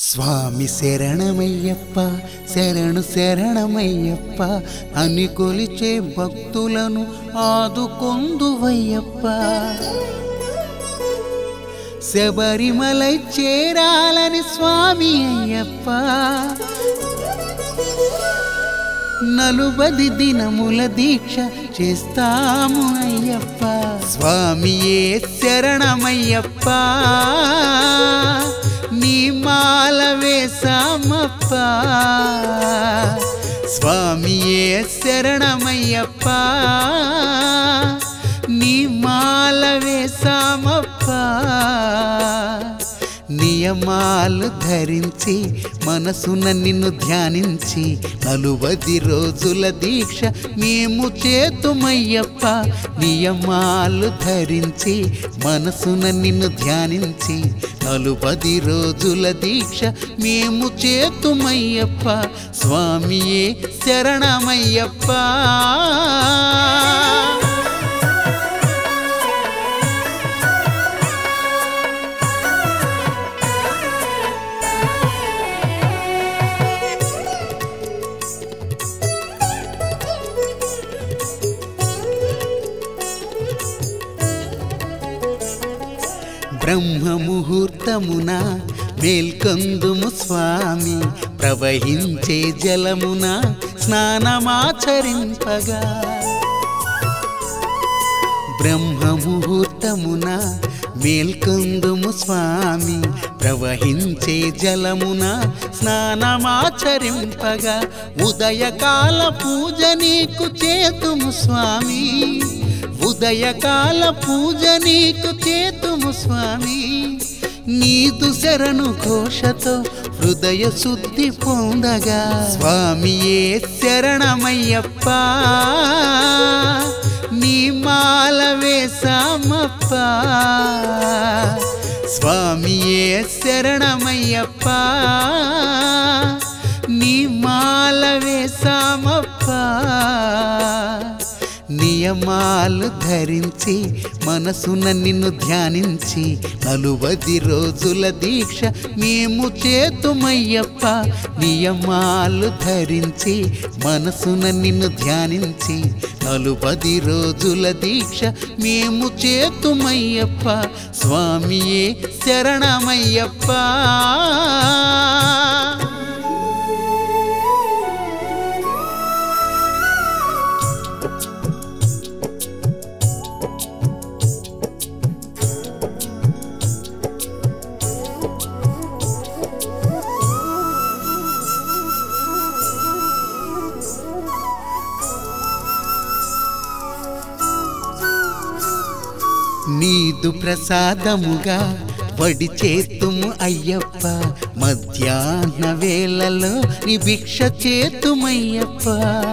స్వామి శరణమయ్యప్ప శరణు శరణమయ్యప్ప అని కొలిచే భక్తులను ఆదుకొందువయ్యప్ప శబరిమలై చేరాలని స్వామి అయ్యప్ప నలుబది దినముల దీక్ష చేస్తాము అయ్యప్ప స్వామియే శరణమయ్యప్ప నీ మాల వేసామప్ప స్వామియే శరణమయ్యప్ప నీ మాల వేసామప్ప నియమాలు ధరించి మనసున నిన్ను ధ్యానించి నలువది రోజుల దీక్ష మేము చేతుమయ్యప్ప నియమాలు ధరించి మనసున నిన్ను ధ్యానించి నలుపది రోజుల దీక్ష మేము చేతుమయ్యప్ప స్వామియే శరణమయ్యప్ప బ్రహ్మ ముహూర్తమున మేల్కొందుము స్వామి ప్రవహించే జలమున స్నానమాచరింపగా బ్రహ్మ ముహూర్తమున మేల్కొందుము స్వామి ప్రవహించే జలమున స్నానమాచరింపగా ఉదయకాల పూజ నీకు చేతుము స్వామి ఉదయకాల పూజ నీకు చేతుము స్వామి నీదు శరణు ఘోషతో హృదయ శుద్ధి పొందగా స్వామియే శరణమయ్యప్ప నీ మాల వేసామప్ప స్వామియే శరణమయ్యప్ప నీ మాల వేసామప్ప నియమాలు ధరించి మనసున నిన్ను ధ్యానించి నలువది రోజుల దీక్ష మేము చేతుమయ్యప్ప నియమాలు ధరించి మనసున నిన్ను ధ్యానించి నలుపది రోజుల దీక్ష మేము చేతుమయ్యప్ప స్వామియే శరణమయ్యప్ప నీదు ప్రసాదముగా వడి చేతుము అయ్యప్ప మధ్యాహ్న వేళలో నీ భిక్ష చేతుమయ్యప్ప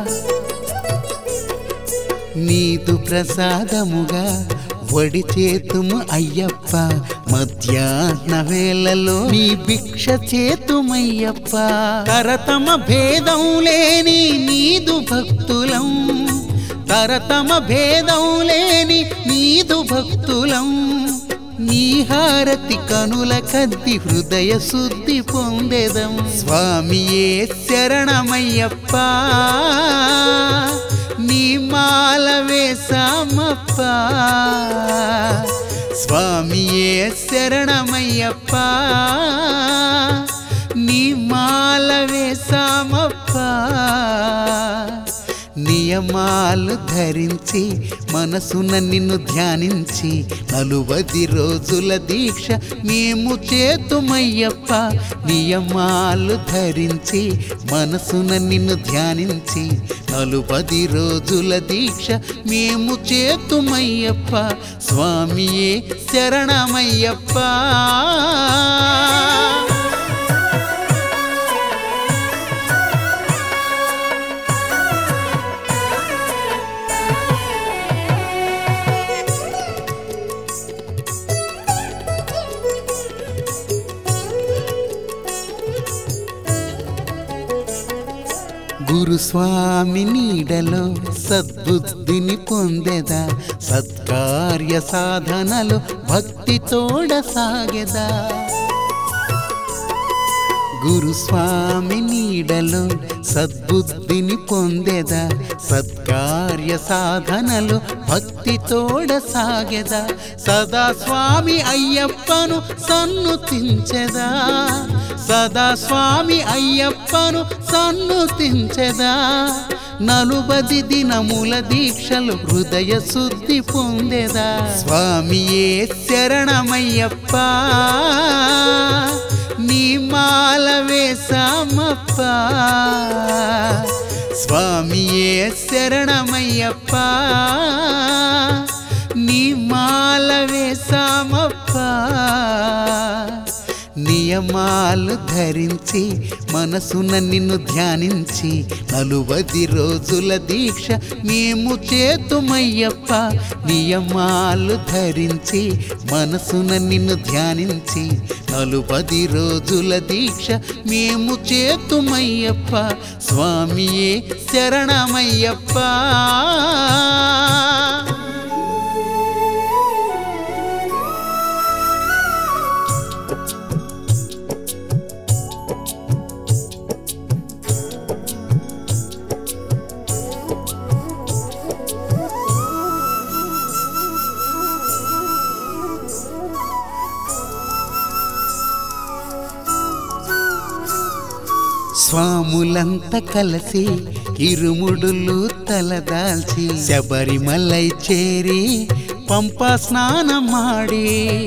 నీదు ప్రసాదముగా వడి చేతుము అయ్యప్ప మధ్యాహ్న వేళలో నీ భిక్ష చేతుమయ్యప్ప తరతమ భేదం లేని నీదు భక్తులం తరతమ భేదం లేని నీదు భక్తులం నీ హారతి కనుల కద్ది హృదయ శుద్ధి పొందెదం స్వామియే శరణమయ్యప్ప నీ మాల వేసామప్ప స్వామియే శరణమయ్యప్ప నీ మాల వేసామప్ప నియమాలు ధరించి మనసున నిన్ను ధ్యానించి నలువది రోజుల దీక్ష మేము చేతుమయ్యప్ప నియమాలు ధరించి మనసున నిన్ను ధ్యానించి నలుపది రోజుల దీక్ష మేము చేతుమయ్యప్ప స్వామియే శరణమయ్యప్ప గురుస్వామి నీడలో సద్బుద్ధిని పొందెదా సత్కార్య సాధనలో భక్తి తోడ సాగెదా గురుస్వామి నీడలో సద్బుద్ధిని పొందెదా సత్కార్య సాధనలు భక్తితోడ సాగెదా సదా స్వామి అయ్యప్పను సన్నుతించెదా సదా స్వామి అయ్యప్పను సన్నుతించెదా నలుబది దినముల దీక్షలు హృదయ శుద్ధి పొందెదా స్వామియే శరణమయ్యప్ప నీ మాల వేసామప్ప స్వామియే శరణమయ్యప్ప నీ మాల వేసామప్ప నియమాలు ధరించి మనసున నిన్ను ధ్యానించి నలువది రోజుల దీక్ష మేము చేతుమయ్యప్ప నియమాలు ధరించి మనసున నిన్ను ధ్యానించి నలుపది రోజుల దీక్ష మేము చేతుమయ్యప్ప స్వామియే శరణమయ్యప్ప స్వాములంత కలిసి ఇరుముడులు తలదాల్చి శబరిమలై చేరి పంపా స్నానమాడి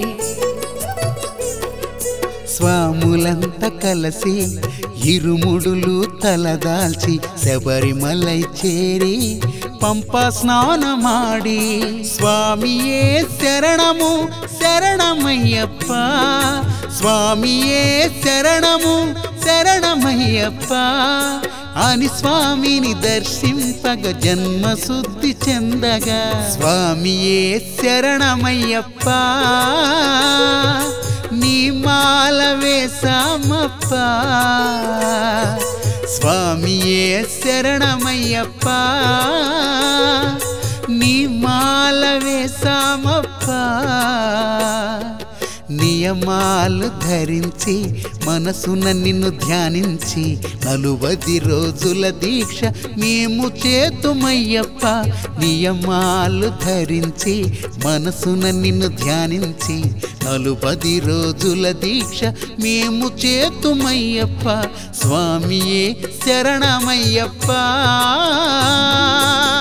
స్వాములంత కలిసి ఇరుముడులు తలదాల్చి శబరిమలై చేరి పంపా స్నానమాడి స్వామియే శరణము శరణమయ్యప్ప స్వామియే శరణము శరణమయ్యప్ప అని స్వామిని దర్శింపగ జన్మ శుద్ధి చెందగా స్వామియే శరణమయ్యప్ప నీ మాల వేసామప్ప స్వామియే శరణమయ్యప్ప నీ మాల వేసామప్ప నియమాలు ధరించి మనసున నిన్ను ధ్యానించి నలువది రోజుల దీక్ష మేము చేతుమయ్యప్ప నియమాలు ధరించి మనసున నిన్ను ధ్యానించి నలుపది రోజుల దీక్ష మేము చేతుమయ్యప్ప స్వామియే శరణమయ్యప్ప